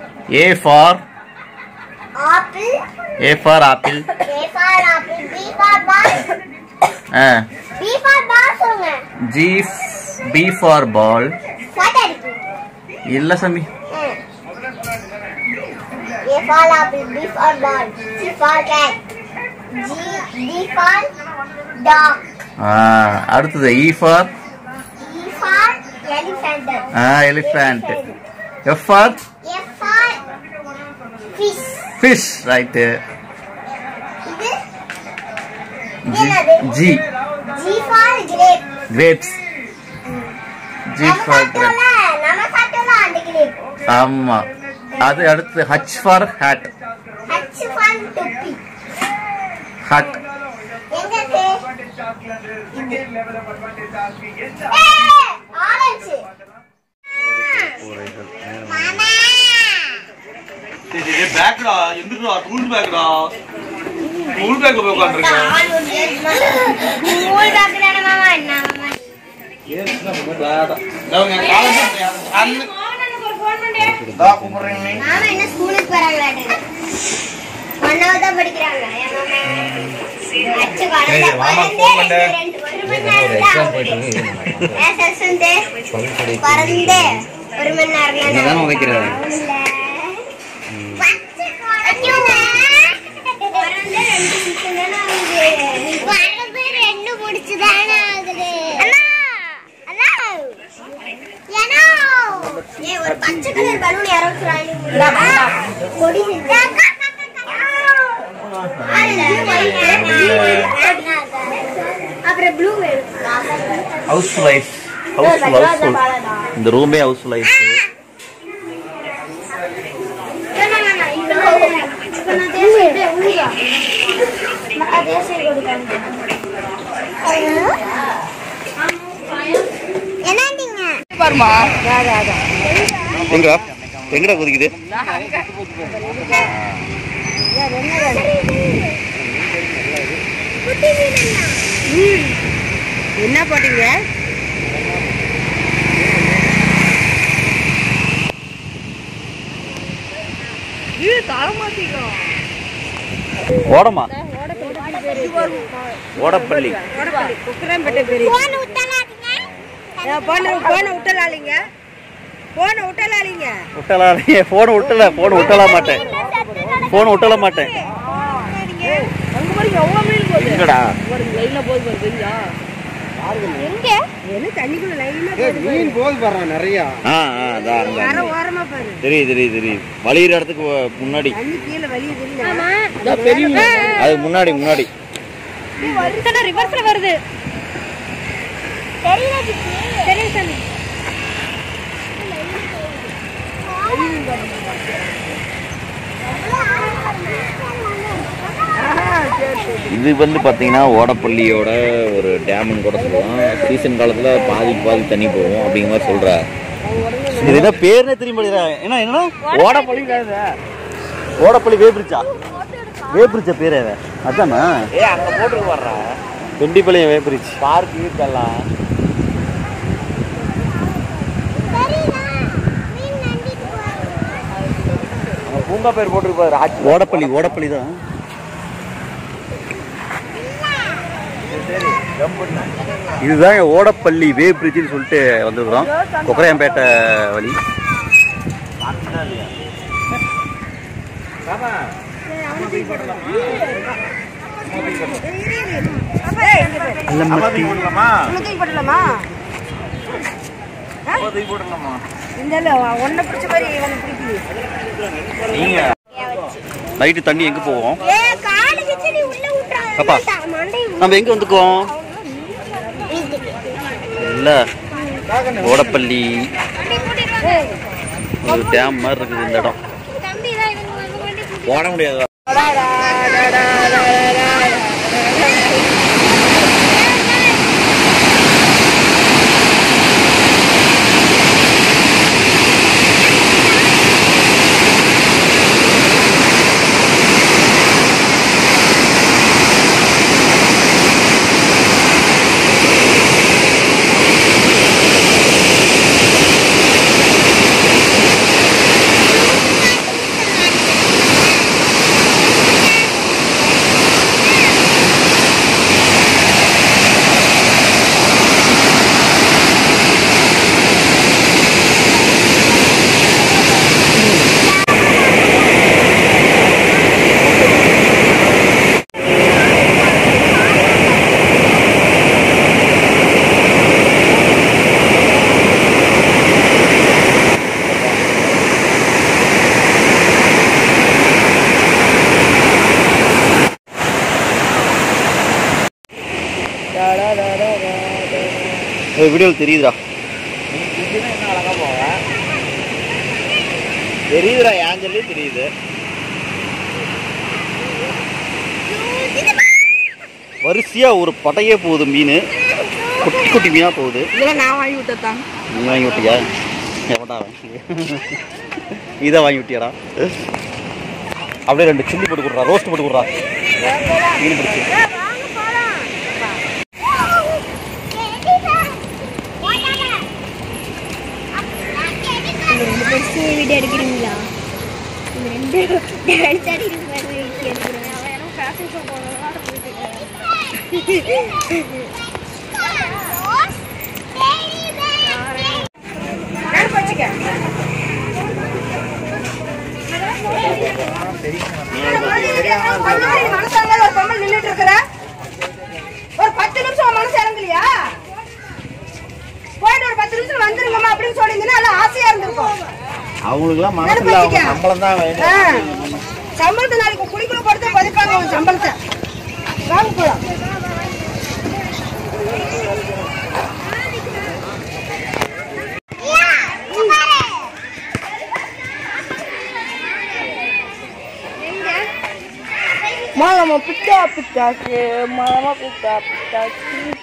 A for Apple. A for apple. A for apple. B for ball. Uh, B for ball சொல்லுங்க. G f- B for ball. Photo இருக்கு. இல்ல சாமி ம். A for apple. B for ball. C for cat. G D for dog. ஆ, அடுத்தது E for E for elephant. elephant. F for F for fish. fish. Right. இது G, G G for grape. grapes. G நம்ம for சாப்பிட்டோம்ல, grapes. நம்ம சாப்பிட்டோம்ல அந்த grape. ஆமா அது அடுத்து H for hat. H for தொப்பி. Hat. எங்க இருக்கு? ஏய், ஆரஞ்சு. மாமா. பேக்டா எந்திரா டூல் பேக்டா டூல் பேக் போய் உட்காந்துருக்கேன் நூல் bag தானே மாமா, என்ன மாமா? மாமா என்ன ஸ்கூலுக்கு போறாங்களாட்டு ஒன்னாவது தான் படிக்கிறாங்க என் மாமா. அச்சு குழந்தை, ஏய், மாமா குழந்தை, phone பண்ணு. ரெண்டு, ஒரு மணி நேரம் தான் ஆகுது. ஏன் சசுந்தே? பிறந்தே ஒரு மணி நேரம் தான் இங்கதானே ஆகுது. உதைக்கிறது? இல்ல. பச்சை குழந்தை. பிறந்தே ரெண்டு நிமிஷம் தானே ஆகுது. பிறந்து ரெண்டு முடிச்சு தானே ஆகுது. அண்ணா, அண்ணா. ஏனோ? ஏய், ஒரு பச்சை கலர் பலூன் யாரோ வச்சிருக்காங்க. கொடி நிறுத்து. அப்புறம் ப்ளூ வேணும் ஹவுஸ்ஃபுல் லைஃப் ஹவுஸ்ஃபுல் ஹவுஸ்ஃபுல் இந்த ரூமே ஹவுஸ்ஃபுல் லைஃப் என்னண்டீங்க எங்கடா எங்கடா குதிக்குது குட்டி மீனண்ணா என்ன போட்டீங்க ஓடமா ஓடப்பள்ளி குக்கரம்பேட்டை பெரிய போன் விட்டலாதீங்க போன போன விட்டலாளிங்க போன விட்டலாளிங்க விட்டலாம் போனை விட்டல போனை விட்டல மாட்டேன் போனை விட்டல மாட்டேன் அங்க பாருங்க எவ்வளவு மீன் போகுது எங்கடா ஒரு லைன்ல போகுது பாரு தெரியுதா எங்க என்ன தண்ணிக்குள்ள லைனா போகுது மீன் போது பாரு நிறைய ஆ ஆ அதான் அங்க, வர அங்க. ஓரமா பாரு தெரியுது தெரியுது தெரியுது வழியிற இடத்துக்கு வ- முன்னாடி தண்ணி கீழே வெளியே தெரியல அது முன்னாடி முன்னாடி ரிவர்ஸ்ல வருது தெரியல தெரியும் சாமி இது வந்து பாத்தீங்கன்னா ஓடப்பள்ளியோட ஒரு டேம்னு கூட சொல்லலாம் சீசன் காலத்துல பாதி பாதி தண்ணி போகும் அப்படிங்கிற மாதிரி சொல்றா இது என்ன பேர்னே தெரியுமா என்ன என்ன ஓடப்பள்ளி ஓடப்பள்ளி வேபிரிச்சா வேபிரிச்ச பேர் அது அதானா ஏ அங்க போட்டுருக்கு வர்றா வெண்டிப்பாளையம் வேபிரிச் பார்க் இருக்கெல்லாம் அங்க பூங்கா பேர் போட்டுருக்கு பாரு ஆட்சி ஓடப்பள்ளி ஓடப்பள்ளி தான் இதுதான் ஓடப்பள்ளி வே பிரிட்ஜ்னு சொல்லிட்டு வந்துருக்குறோம் கொக்கரையாம்பேட்டை வழி தூக்கி போடலாமா தூக்கி போட்டலாமா தூக்கி போடலாமா இந்த ஒன்ன பிடிச்ச மாதிரி இவனை பிடிக்குது நீங்க நைட்டு தண்ணி எங்க போவோம் ஏ காலு கிச்சடி உள்ள விட்டுறாங்க அப்பா. மண்டை நம்ம எங்க வந்துக்கோம் இல்ல ஓடப்பள்ளி ஒரு டேம் மாதிரி இருக்குது இந்த இடம் தம்பி தான் இவங்க வந்து வண்டி போட முடியாது கூட்டிட்டு வீடியோவில் தெரியுதுடா தெரியுதுடா ஏன் சொல்லி தெரியுது வரிசையா ஒரு படையே போகுது மீன் குட்டி குட்டி மீனா போகுது இதெல்லாம் நான் வாங்கி விட்டதான் நீ வாங்கி விட்டியா எவன்டா அவன் இதை வாங்கி விட்டியாடா அப்படியே ரெண்டு சில்லி போட்டு கொடுறா ரோஸ்ட் போட்டு கொடுறா மீன் பிடிச்சி ரெண்டு பெருசு வீடியோ எடுக்கிறீங்களா இந்த ரெண்டு டான்ஸ் ஆடிட்டு வீடியோ எடுக்கிறேன் ஃபேஷன் ஷோ போனதால நெருப்பு வச்சுக்க மனசாங்க ஒரு பொம்பளை நின்றுட்டு இருக்கிற ஒரு பத்து நிமிஷம் உன் மனசு இறங்கலையா போயிட்டு ஒரு பத்து நிமிஷம் வந்துருங்கம்மா அப்படின்னு சொல்லியிருந்தீங்கன்னா எல்லாம் ஆசையா இருந்திருக்கும் அவங்களுக்குலாம் நெருப்பு மனசுல அவங்க வச்சுக்க. சம்பளம் தான் வேணும் ஆ. சம்பளத்தை நாளைக்கு குடிக்குள்ள போட்டு பதிப்பாங்க உன் சம்பளத்தை வாங்க போலாம் மாமா பிட்டா பிட்டாச்சு மாமா பிட்டா பிட்டாச்சு